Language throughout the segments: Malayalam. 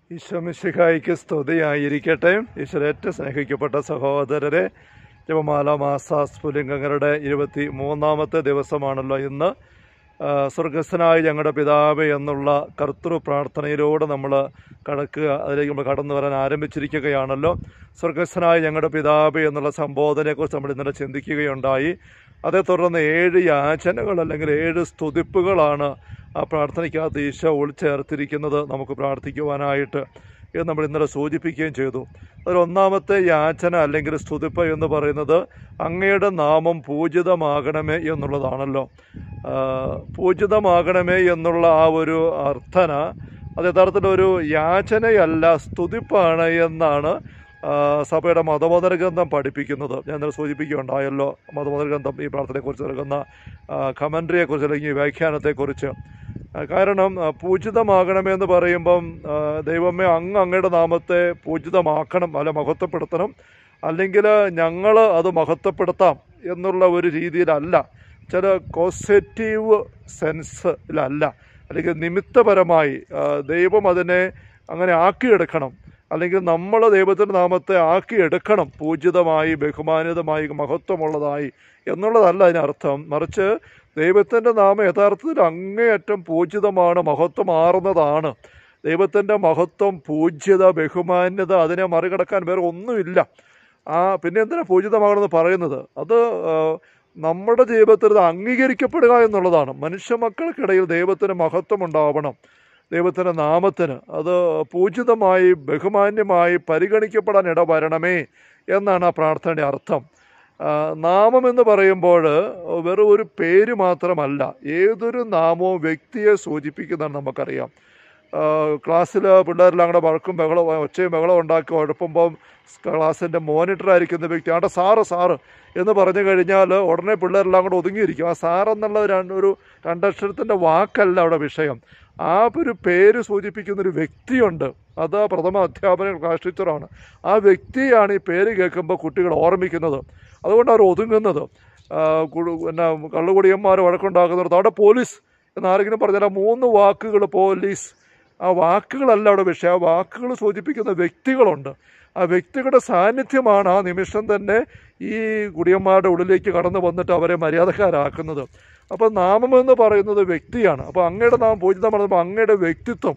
ഈശോമിശിഹായിക്ക് സ്തുതിയായിരിക്കട്ടെ ഈശ്വരേറ്റ സ്നേഹിക്കപ്പെട്ട സഹോദരരെ ജപമാല മാസ സ്ഫുലിംഗങ്ങളുടെ ഇരുപത്തി മൂന്നാമത്തെ ദിവസമാണല്ലോ ഇന്ന് ആ, സ്വർഗസ്ഥനായ ഞങ്ങളുടെ പിതാവ് എന്നുള്ള കർത്തൃ പ്രാർത്ഥനയിലൂടെ നമ്മൾ കടക്കുക അതിലേക്ക് നമ്മൾ കടന്നു വരാൻ ആരംഭിച്ചിരിക്കുകയാണല്ലോ സ്വർഗസ്ഥനായ ഞങ്ങളുടെ പിതാവ് എന്നുള്ള സംബോധനയെക്കുറിച്ച് നമ്മൾ ഇന്നലെ ചിന്തിക്കുകയുണ്ടായി അതേ തുടർന്ന് ഏഴ് യാചനകൾ അല്ലെങ്കിൽ ഏഴ് സ്തുതിപ്പുകളാണ് ആ പ്രാർത്ഥനയ്ക്കകത്ത് ഈശോ ഉൾച്ചേർത്തിരിക്കുന്നത് നമുക്ക് പ്രാർത്ഥിക്കുവാനായിട്ട് എന്ന് നമ്മൾ ഇന്നലെ സൂചിപ്പിക്കുകയും ചെയ്തു അതിൽ ഒന്നാമത്തെ യാചന അല്ലെങ്കിൽ സ്തുതിപ്പ് എന്ന് പറയുന്നത് അങ്ങയുടെ നാമം പൂജിതമാകണമേ എന്നുള്ളതാണല്ലോ ആ, പൂജിതമാകണമേ എന്നുള്ള ആ ഒരു അർത്ഥന അത് യഥാർത്ഥത്തിൽ ഒരു യാചനയല്ല സ്തുതിപ്പാണ് എന്നാണ് ആ, സഭയുടെ മതബോധന ഗ്രന്ഥം പഠിപ്പിക്കുന്നത് ഞാൻ ഇന്നലെ സൂചിപ്പിക്കുകയുണ്ടായല്ലോ മതബോധന ഗ്രന്ഥം ഈ പ്രാർത്ഥനയെക്കുറിച്ച് നൽകുന്ന കമൻട്രിയെക്കുറിച്ച് അല്ലെങ്കിൽ വ്യാഖ്യാനത്തെക്കുറിച്ച് ആ, കാരണം ആ, പൂജിതമാകണമെന്ന് പറയുമ്പം ആ, ദൈവമേ അങ്ങ് അങ്ങയുടെ നാമത്തെ പൂജിതമാക്കണം അല്ല മഹത്വപ്പെടുത്തണം അല്ലെങ്കിൽ ഞങ്ങൾ അത് മഹത്വപ്പെടുത്താം എന്നുള്ള ഒരു രീതിയിലല്ല ചില കോസറ്റീവ് സെൻസിലല്ല അല്ലെങ്കിൽ നിമിത്തപരമായി ആ, ദൈവം അതിനെ അങ്ങനെ ആക്കിയെടുക്കണം അല്ലെങ്കിൽ നമ്മൾ ദൈവത്തിൻ്റെ നാമത്തെ ആക്കിയെടുക്കണം പൂജിതമായി ബഹുമാനിതമായി മഹത്വമുള്ളതായി എന്നുള്ളതല്ല അതിനർത്ഥം മറിച്ച് ദൈവത്തിൻ്റെ നാമം യഥാർത്ഥത്തിൽ അങ്ങേയറ്റം പൂജിതമാണ് മഹത്വമാറുന്നതാണ് ദൈവത്തിൻ്റെ മഹത്വം പൂജ്യത ബഹുമാന്യത അതിനെ മറികടക്കാൻ വേറെ ഒന്നുമില്ല ആ പിന്നെ എന്തിനാ പൂജിതമാകണമെന്ന് പറയുന്നത് അത് ആ, നമ്മുടെ ജീവിതത്തിൽ ഇത് അംഗീകരിക്കപ്പെടുക എന്നുള്ളതാണ് മനുഷ്യ മക്കൾക്കിടയിൽ ദൈവത്തിന് മഹത്വം ഉണ്ടാവണം ദൈവത്തിൻ്റെ നാമത്തിന് അത് പൂജിതമായി ബഹുമാന്യമായി പരിഗണിക്കപ്പെടാൻ ഇടവരണമേ എന്നാണ് ആ പ്രാർത്ഥനയുടെ അർത്ഥം ആ, നാമം എന്ന് പറയുമ്പോൾ വെറും ഒരു പേര് മാത്രമല്ല ഏതൊരു നാമവും വ്യക്തിയെ സൂചിപ്പിക്കുന്നതാണ് നമുക്കറിയാം ക്ലാസ്സിൽ പിള്ളേരെല്ലാം കൂടെ വഴക്കും ബഹളം ഒച്ചയും ബഹളം ഉണ്ടാക്കി ഉഴപ്പുമ്പം ക്ലാസ്സിൻ്റെ മോണിറ്റർ ആയിരിക്കുന്ന വ്യക്തി ആട്ടെ സാറ് സാറ് എന്ന് പറഞ്ഞു കഴിഞ്ഞാൽ ഉടനെ പിള്ളേരെല്ലാം കൂടെ ഒതുങ്ങിയിരിക്കും ആ സാറ് എന്നുള്ള രണ്ട് ഒരു രണ്ടക്ഷരത്തിൻ്റെ വാക്കല്ല അവിടെ വിഷയം ആ ഒരു പേര് സൂചിപ്പിക്കുന്ന ഒരു വ്യക്തിയുണ്ട് അത് പ്രഥമ അധ്യാപന ക്ലാസ് ടീച്ചറാണ് ആ വ്യക്തിയാണ് ഈ പേര് കേൾക്കുമ്പോൾ കുട്ടികൾ ഓർമ്മിക്കുന്നത് അതുകൊണ്ട് അവർ ഒതുങ്ങുന്നത് ആ, കുടു- പിന്നെ കള്ളുകുടിയന്മാർ വഴക്കുണ്ടാക്കുന്നിടത്ത് അവിടെ പോലീസ് എന്നാരെങ്കിലും പറഞ്ഞാൽ ആ മൂന്ന് വാക്കുകൾ പോലീസ് ആ വാക്കുകളല്ല അവിടെ വിഷയം ആ വാക്കുകൾ സൂചിപ്പിക്കുന്ന വ്യക്തികളുണ്ട് ആ വ്യക്തികളുടെ സാന്നിധ്യമാണ് ആ നിമിഷം തന്നെ ഈ കുടിയന്മാരുടെ ഉള്ളിലേക്ക് കടന്നു വന്നിട്ട് അവരെ മര്യാദക്കാരാക്കുന്നത് അപ്പോൾ നാമം എന്ന് പറയുന്നത് വ്യക്തിയാണ് അപ്പോൾ അങ്ങയുടെ നാമം പൂജിതമാണെന്ന് അങ്ങയുടെ വ്യക്തിത്വം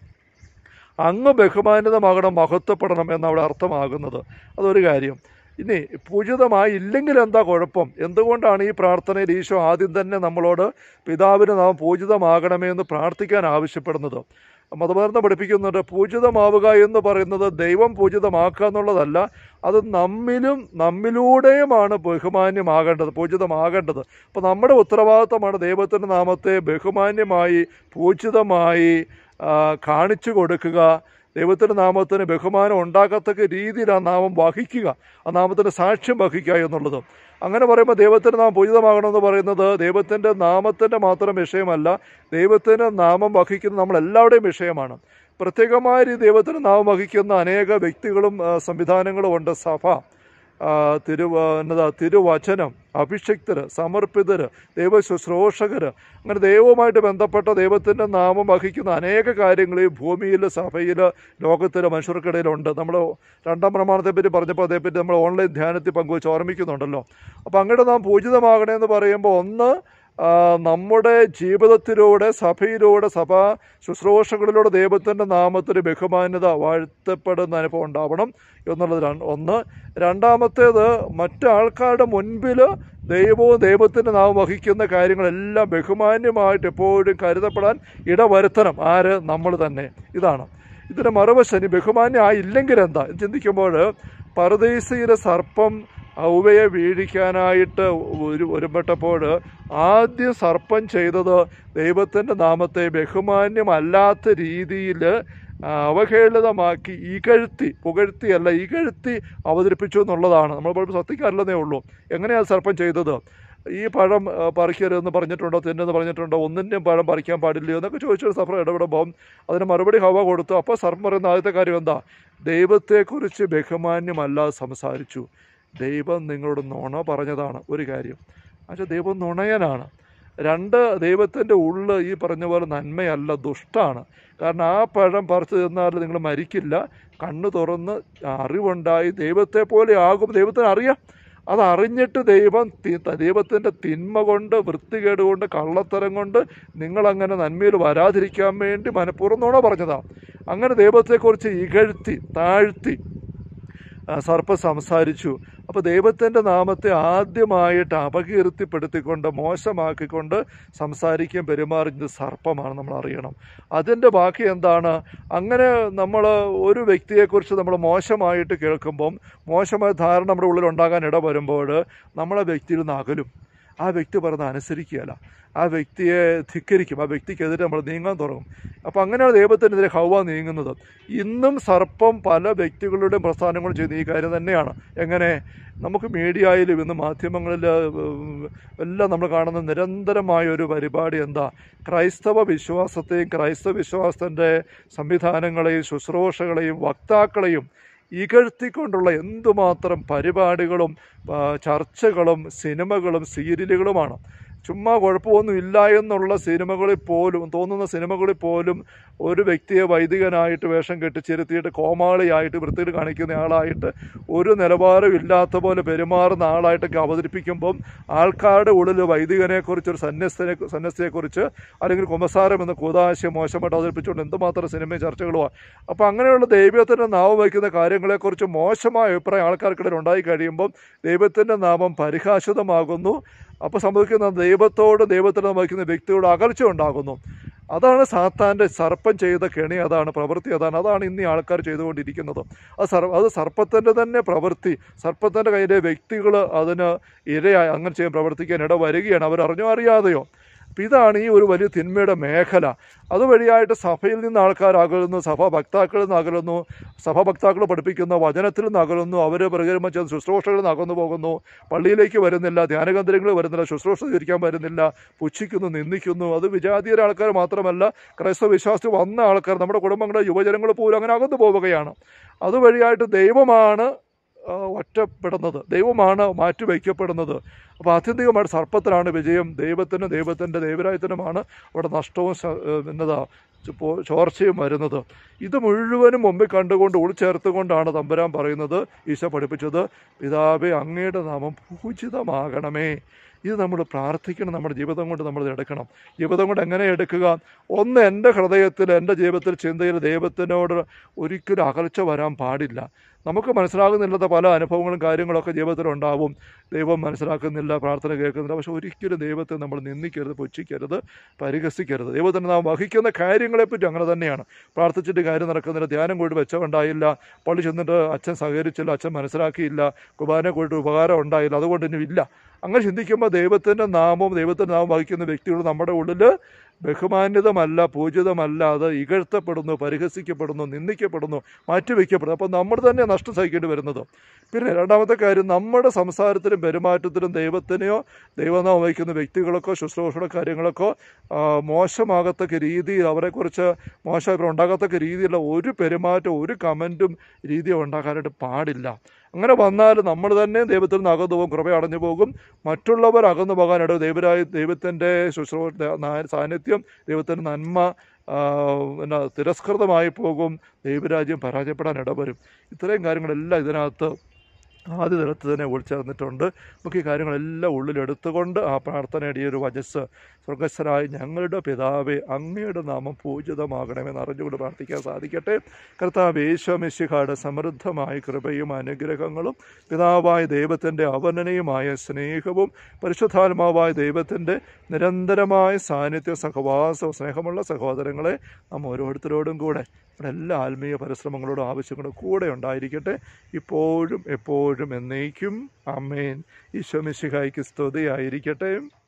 അങ്ങ് ബഹുമാനിതമാകണം മഹത്വപ്പെടണം എന്നവിടെ അർത്ഥമാകുന്നത് അതൊരു കാര്യം ഇനി പൂജിതമായി ഇല്ലെങ്കിൽ എന്താ കുഴപ്പം എന്തുകൊണ്ടാണ് ഈ പ്രാർത്ഥനയിൽ ഈശോ ആദ്യം തന്നെ നമ്മളോട് പിതാവിന് നാം പൂജിതമാകണമേ എന്ന് പ്രാർത്ഥിക്കാൻ ആവശ്യപ്പെടുന്നത് മതബോധന പഠിപ്പിക്കുന്നുണ്ട് പൂജിതമാവുക എന്ന് പറയുന്നത് ദൈവം പൂജിതമാക്കുക എന്നുള്ളതല്ല അത് നമ്മിലും നമ്മിലൂടെയുമാണ് ബഹുമാന്യമാകേണ്ടത് പൂജിതമാകേണ്ടത് അപ്പോൾ നമ്മുടെ ഉത്തരവാദിത്തമാണ് ദൈവത്തിൻ്റെ നാമത്തെ ബഹുമാന്യമായി പൂജിതമായി ആ, കാണിച്ചു കൊടുക്കുക ദൈവത്തിൻ്റെ നാമത്തിന് ബഹുമാനം ഉണ്ടാകത്തക്ക രീതിയിൽ ആ നാമം വഹിക്കുക ആ നാമത്തിന് സാക്ഷ്യം വഹിക്കുക എന്നുള്ളത് അങ്ങനെ പറയുമ്പോൾ ദൈവത്തിൻ്റെ നാമം പൂജിതമാകണമെന്ന് പറയുന്നത് ദൈവത്തിൻ്റെ നാമത്തിൻ്റെ മാത്രം വിഷയമല്ല ദൈവത്തിൻ്റെ നാമം വഹിക്കുന്ന നമ്മളെല്ലാവരുടെയും വിഷയമാണ് പ്രത്യേകമായ രീതി ദൈവത്തിൻ്റെ നാമം വഹിക്കുന്ന അനേക വ്യക്തികളും ആ, സംവിധാനങ്ങളും ഉണ്ട് സഭ ആ, തിരു എന്നതാ തിരുവചനം അഭിഷിക്തർ സമർപ്പിതർ ദൈവ ശുശ്രൂഷകർ അങ്ങനെ ദൈവവുമായിട്ട് ബന്ധപ്പെട്ട ദൈവത്തിൻ്റെ നാമം വഹിക്കുന്ന അനേക കാര്യങ്ങൾ ഈ ഭൂമിയിൽ സഭയിൽ ലോകത്തിൽ മനുഷ്യർക്കിടയിലുണ്ട് നമ്മൾ രണ്ടാം പ്രമാണത്തെപ്പറ്റി പറഞ്ഞപ്പോൾ അതേപ്പറ്റി നമ്മൾ ഓൺലൈൻ ധ്യാനത്തിൽ പങ്കുവച്ച് ഓർമ്മിക്കുന്നുണ്ടല്ലോ അപ്പോൾ അങ്ങയുടെ നാം പൂജിതമാകണമെന്ന് പറയുമ്പോൾ ഒന്ന് ആ, നമ്മുടെ ജീവിതത്തിലൂടെ സഭയിലൂടെ സഭാ ശുശ്രൂഷകളിലൂടെ ദൈവത്തിൻ്റെ നാമത്തിന് ബഹുമാന്യത വാഴ്ത്തപ്പെടുന്ന അനുഭവം ഉണ്ടാവണം എന്നുള്ളതാണ് ഒന്ന് രണ്ടാമത്തേത് മറ്റാൾക്കാരുടെ മുൻപിൽ ദൈവവും ദൈവത്തിൻ്റെ നാമം വഹിക്കുന്ന കാര്യങ്ങളെല്ലാം ബഹുമാന്യമായിട്ട് എപ്പോഴും കരുതപ്പെടാൻ ഇടവരുത്തണം ആര് നമ്മൾ തന്നെ ഇതാണ് ഇതിന് മറുവശനി ബഹുമാന്യമായില്ലെങ്കിൽ എന്താ ഇത് ചിന്തിക്കുമ്പോൾ പരദേശിയിലെ സർപ്പം ഔവയെ വീഴിക്കാനായിട്ട് ഒരു ഒരുപ്പെട്ടപ്പോൾ ആദ്യം സർപ്പം ചെയ്തത് ദൈവത്തിൻ്റെ നാമത്തെ ബഹുമാന്യമല്ലാത്ത രീതിയിൽ അവഹേളിതമാക്കി ഇകഴ്ത്തി പുകഴ്ത്തിയല്ല ഇകഴ്ത്തി അവതരിപ്പിച്ചു എന്നുള്ളതാണ് നമ്മൾ പലപ്പോഴും ശ്രദ്ധിക്കാറില്ലെന്നേ ഉള്ളൂ എങ്ങനെയാണ് സർപ്പം ചെയ്തത് ഈ പഴം ആ, പറിക്കരുതെന്ന് പറഞ്ഞിട്ടുണ്ടോ തിന്നെന്ന് പറഞ്ഞിട്ടുണ്ടോ ഒന്നിൻ്റെയും പഴം പറിക്കാൻ പാടില്ലയോ എന്നൊക്കെ ചോദിച്ചൊരു സഫർ ഇടപെടുമ്പം അതിന് മറുപടി ഹവ കൊടുത്തു അപ്പോൾ സർപ്പം പറയുന്ന ആദ്യത്തെ കാര്യം എന്താ ദൈവത്തെക്കുറിച്ച് ബഹുമാന്യമല്ലാതെ സംസാരിച്ചു ദൈവം നിങ്ങളോട് നുണ പറഞ്ഞതാണ് ഒരു കാര്യം പക്ഷേ ദൈവം നുണയനാണ് രണ്ട് ദൈവത്തിൻ്റെ ഉള്ള് ഈ പറഞ്ഞ പോലെ നന്മയല്ല ദുഷ്ടാണ് കാരണം ആ പഴം പറിച്ചു തിന്നാൽ നിങ്ങൾ മരിക്കില്ല കണ്ണ് തുറന്ന് അറിവുണ്ടായി ദൈവത്തെ പോലെ ആകും ദൈവത്തിന് അറിയാം അത് അറിഞ്ഞിട്ട് ദൈവം തി- ദൈവത്തിൻ്റെ തിന്മ കൊണ്ട് വൃത്തികേട് കൊണ്ട് കള്ളത്തരം കൊണ്ട് നിങ്ങളങ്ങനെ നന്മയിൽ വരാതിരിക്കാൻ വേണ്ടി മനഃപൂർവ്വം നുണ പറഞ്ഞതാണ് അങ്ങനെ ദൈവത്തെക്കുറിച്ച് ഇകഴ്ത്തി താഴ്ത്തി ആ, സർപ്പം സംസാരിച്ചു അപ്പോൾ ദൈവത്തിൻ്റെ നാമത്തെ ആദ്യമായിട്ട് അപകീർത്തിപ്പെടുത്തിക്കൊണ്ട് മോശമാക്കിക്കൊണ്ട് സംസാരിക്കുകയും പെരുമാറുന്നത് സർപ്പമാണ് നമ്മൾ അറിയണം അതിൻ്റെ ബാക്കി എന്താണ് അങ്ങനെ നമ്മൾ ഒരു വ്യക്തിയെക്കുറിച്ച് നമ്മൾ മോശമായിട്ട് കേൾക്കുമ്പം മോശമായ ധാരണ നമ്മുടെ ഉള്ളിൽ ഉണ്ടാകാൻ ഇട വരുമ്പോൾ നമ്മളെ വ്യക്തിയിൽ നിന്ന് അകലും ആ വ്യക്തി പറഞ്ഞത് അനുസരിക്കുകയല്ല ആ വ്യക്തിയെ ധിക്കരിക്കും ആ വ്യക്തിക്കെതിരെ നമ്മൾ നീങ്ങാൻ തുടങ്ങും അപ്പോൾ അങ്ങനെയാണ് ദൈവത്തിനെതിരെ ഹൗവ നീങ്ങുന്നത് ഇന്നും സർപ്പം പല വ്യക്തികളുടെയും പ്രസ്ഥാനങ്ങളും ചെയ്യുന്ന ഈ കാര്യം തന്നെയാണ് എങ്ങനെ നമുക്ക് മീഡിയയിലും ഇന്ന് മാധ്യമങ്ങളിൽ ഉം, എല്ലാം നമ്മൾ കാണുന്ന നിരന്തരമായ ഒരു പരിപാടി എന്താ ക്രൈസ്തവ വിശ്വാസത്തെയും ക്രൈസ്തവ വിശ്വാസത്തിൻ്റെ സംവിധാനങ്ങളെയും ശുശ്രൂഷകളെയും വക്താക്കളെയും ഇകഴ്ത്തിക്കൊണ്ടുള്ള എന്തുമാത്രം പരിപാടികളും ആ, ചർച്ചകളും സിനിമകളും സീരിയലുകളുമാണ് ചുമ്മാ കുഴപ്പമൊന്നും ഇല്ല എന്നുള്ള സിനിമകളിൽ പോലും തോന്നുന്ന സിനിമകളിൽ പോലും ഒരു വ്യക്തിയെ വൈദികനായിട്ട് വേഷം കെട്ടിച്ചിരുത്തിയിട്ട് കോമാളിയായിട്ട് വൃത്തിയിൽ കാണിക്കുന്ന ആളായിട്ട് ഒരു നിലവാരം ഇല്ലാത്ത പോലെ പെരുമാറുന്ന ആളായിട്ടൊക്കെ അവതരിപ്പിക്കുമ്പം ആൾക്കാരുടെ ഉള്ളിൽ വൈദികനെക്കുറിച്ച് ഒരു സന്യസ്തനെ സന്യസ്തയെക്കുറിച്ച് അല്ലെങ്കിൽ കുമ്പസാരം എന്ന കൂതാശയം മോശമായിട്ട് അവതരിപ്പിച്ചുകൊണ്ട് എന്തുമാത്രം സിനിമയും ചർച്ചകളുമാണ് അപ്പോൾ അങ്ങനെയുള്ള ദൈവത്തിൻ്റെ നാമം വയ്ക്കുന്ന കാര്യങ്ങളെക്കുറിച്ച് മോശമായ അഭിപ്രായം ആൾക്കാർക്കിടയിൽ ഉണ്ടായി കഴിയുമ്പം ദൈവത്തിൻ്റെ നാമം പരിഹാസിതമാകുന്നു അപ്പോൾ സംഭവിക്കുന്ന ദൈവത്തോട് ദൈവത്തിന് വഹിക്കുന്ന വ്യക്തിയോട് അകൽച്ച ഉണ്ടാകുന്നു അതാണ് സാത്താൻ്റെ സർപ്പം ചെയ്ത കെണി അതാണ് പ്രവൃത്തി അതാണ് അതാണ് ഇന്ന് ഈ ആൾക്കാർ ചെയ്തുകൊണ്ടിരിക്കുന്നത് അത് സർ അത് സർപ്പത്തിൻ്റെ തന്നെ പ്രവൃത്തി സർപ്പത്തിൻ്റെ കയ്യിലെ വ്യക്തികൾ അതിന് ഇരയായി അങ്ങനെ ചെയ്യാൻ പ്രവർത്തിക്കാൻ ഇട വരികയാണ് അവർ അറിഞ്ഞോ അറിയാതെയോ അപ്പം ഇതാണ് ഈ ഒരു വലിയ തിന്മയുടെ മേഖല അതുവഴിയായിട്ട് സഭയിൽ നിന്ന് ആൾക്കാർ അകലുന്നു സഭ ഭക്താക്കളിൽ നിന്ന് അകലുന്നു സഭ ഭക്താക്കൾ പഠിപ്പിക്കുന്ന വചനത്തിൽ നിന്ന് അകലുന്നു അവർ പ്രചരണം ചെയ്ത ശുശ്രൂഷകളിൽ നിന്ന് അകന്നു പോകുന്നു പള്ളിയിലേക്ക് വരുന്നില്ല ധ്യാനകേന്ദ്രങ്ങളിൽ വരുന്നില്ല ശുശ്രൂഷ സ്വീകരിക്കാൻ വരുന്നില്ല പുച്ഛിക്കുന്നു നിന്ദിക്കുന്നു അത് വിജാതീയര ആൾക്കാർ മാത്രമല്ല ക്രൈസ്തവ വിശ്വാസത്തിൽ വന്ന ആൾക്കാർ നമ്മുടെ കുടുംബങ്ങളെ യുവജനങ്ങൾ പോലും അങ്ങനെ അകന്നു പോവുകയാണ് അതുവഴിയായിട്ട് ദൈവമാണ് ആ, ഒറ്റപ്പെടുന്നത് ദൈവമാണ് മാറ്റിവയ്ക്കപ്പെടുന്നത് അപ്പോൾ ആത്യന്തികമായിട്ട് സർപ്പത്തിനാണ് വിജയം ദൈവത്തിനും ദൈവത്തിൻ്റെ ദൈവരായത്തിനുമാണ് അവിടെ നഷ്ടവും ശ- ഏ, എന്നതാ ചോ- ചോർച്ചയും വരുന്നത് ഇത് മുഴുവനും മുമ്പിൽ കണ്ടുകൊണ്ട് ഉൾച്ചേർത്തുകൊണ്ടാണ് തമ്പുരാൻ പറയുന്നത് ഈശോ പഠിപ്പിച്ചത് പിതാവേ അങ്ങയുടെ നാമം പൂജിതമാകണമേ ഇത് നമ്മൾ പ്രാർത്ഥിക്കണം നമ്മുടെ ജീവിതം കൊണ്ട് നമ്മൾ എടുക്കണം ജീവിതം കൊണ്ട് എങ്ങനെ എടുക്കുക ഒന്ന് എൻ്റെ ഹൃദയത്തിൽ എൻ്റെ ജീവിതത്തിൽ ചിന്തയിൽ ദൈവത്തിനോട് ഒരിക്കലും അകൽച്ച വരാൻ പാടില്ല നമുക്ക് മനസ്സിലാകുന്നില്ലാത്ത പല അനുഭവങ്ങളും കാര്യങ്ങളൊക്കെ ജീവിതത്തിൽ ഉണ്ടാവും ദൈവം മനസ്സിലാക്കുന്നില്ല പ്രാർത്ഥന കേൾക്കുന്നില്ല പക്ഷെ ഒരിക്കലും ദൈവത്തെ നമ്മൾ നിന്ദിക്കരുത് പുച്ഛിക്കരുത് പരിഹസിക്കരുത് ദൈവത്തിന് നാം വഹിക്കുന്ന കാര്യങ്ങളെപ്പറ്റി അങ്ങനെ തന്നെയാണ് പ്രാർത്ഥിച്ചിട്ട് കാര്യം നടക്കുന്നില്ല ധ്യാനം കൂടി വെച്ചമുണ്ടായില്ല പള്ളി ചെന്നിട്ട് അച്ഛൻ സഹകരിച്ചില്ല അച്ഛൻ മനസ്സിലാക്കിയില്ല കുർബാന കൂടി ഉപകാരം ഉണ്ടായില്ല അതുകൊണ്ട് ഇനി ഇല്ല അങ്ങനെ ചിന്തിക്കുമ്പോൾ ദൈവത്തിൻ്റെ നാമവും ദൈവത്തിൻ്റെ നാമം വഹിക്കുന്ന വ്യക്തികൾ നമ്മുടെ ഉള്ളിൽ ബഹുമാന്യതമല്ല പൂജിതമല്ല അത് ഇകഴ്ത്തപ്പെടുന്നു പരിഹസിക്കപ്പെടുന്നു നിന്ദിക്കപ്പെടുന്നു മാറ്റിവെക്കപ്പെടുന്നു അപ്പോൾ നമ്മൾ തന്നെ നഷ്ടം സഹിക്കേണ്ടി വരുന്നത് പിന്നെ രണ്ടാമത്തെ കാര്യം നമ്മുടെ സംസാരത്തിലും പെരുമാറ്റത്തിലും ദൈവത്തിനെയോ ദൈവനാമം വഹിക്കുന്ന വ്യക്തികൾക്കോ ശുശ്രൂഷയുടെ കാര്യങ്ങളൊക്കോ ആ, മോശമാകത്തക്ക രീതിയിൽ അവരെക്കുറിച്ച് മോശം ഉണ്ടാകത്തക്ക രീതിയിലുള്ള ഒരു പെരുമാറ്റം ഒരു കമൻറ്റും രീതിയോ ഉണ്ടാക്കാനായിട്ട് പാടില്ല അങ്ങനെ വന്നാൽ നമ്മൾ തന്നെ ദൈവത്തിൽ നിന്ന് അകന്നു പോകും കൃപ അടഞ്ഞു പോകും മറ്റുള്ളവർ അകന്നു പോകാനിട ദൈവരായ ദൈവത്തിൻ്റെ ശുശ്രൂഷ നാ- സാന്നിധ്യം ദൈവത്തിൻ്റെ നന്മ ആ, പിന്നെ തിരസ്കൃതമായി പോകും ദൈവരാജ്യം പരാജയപ്പെടാൻ ഇടവരും ഇത്രയും കാര്യങ്ങളെല്ലാം ഇതിനകത്ത് ആദ്യ തലത്ത് തന്നെ ഉൾച്ചേർന്നിട്ടുണ്ട് നമുക്ക് ഈ കാര്യങ്ങളെല്ലാം ഉള്ളിലെടുത്തുകൊണ്ട് ആ പ്രാർത്ഥനയുടെ ഈ ഒരു വചസ് സ്വർഗസ്വരായ ഞങ്ങളുടെ പിതാവേ അങ്ങയുടെ നാമം പൂജിതമാകണമെന്ന് അറിഞ്ഞുകൊണ്ട് പ്രാർത്ഥിക്കാൻ സാധിക്കട്ടെ കർത്താവ് യേശോമിശിഹായുടെ സമൃദ്ധമായ കൃപയും അനുഗ്രഹങ്ങളും പിതാവായ ദൈവത്തിൻ്റെ അവനനയുമായ സ്നേഹവും പരിശുദ്ധാത്മാവായ ദൈവത്തിൻ്റെ നിരന്തരമായ സാന്നിധ്യ സഹവാസവും സ്നേഹമുള്ള സഹോദരങ്ങളെ നാം ഓരോരുത്തരോടും കൂടെ നമ്മുടെ എല്ലാ ആത്മീയ പരിശ്രമങ്ങളോടും ആവശ്യങ്ങളും കൂടെ ഉണ്ടായിരിക്കട്ടെ ഇപ്പോഴും എപ്പോഴും എന്നേക്കും അമ്മേൻ ഈശോ മിശിഹായ്ക്ക് സ്തുതിയായിരിക്കട്ടെ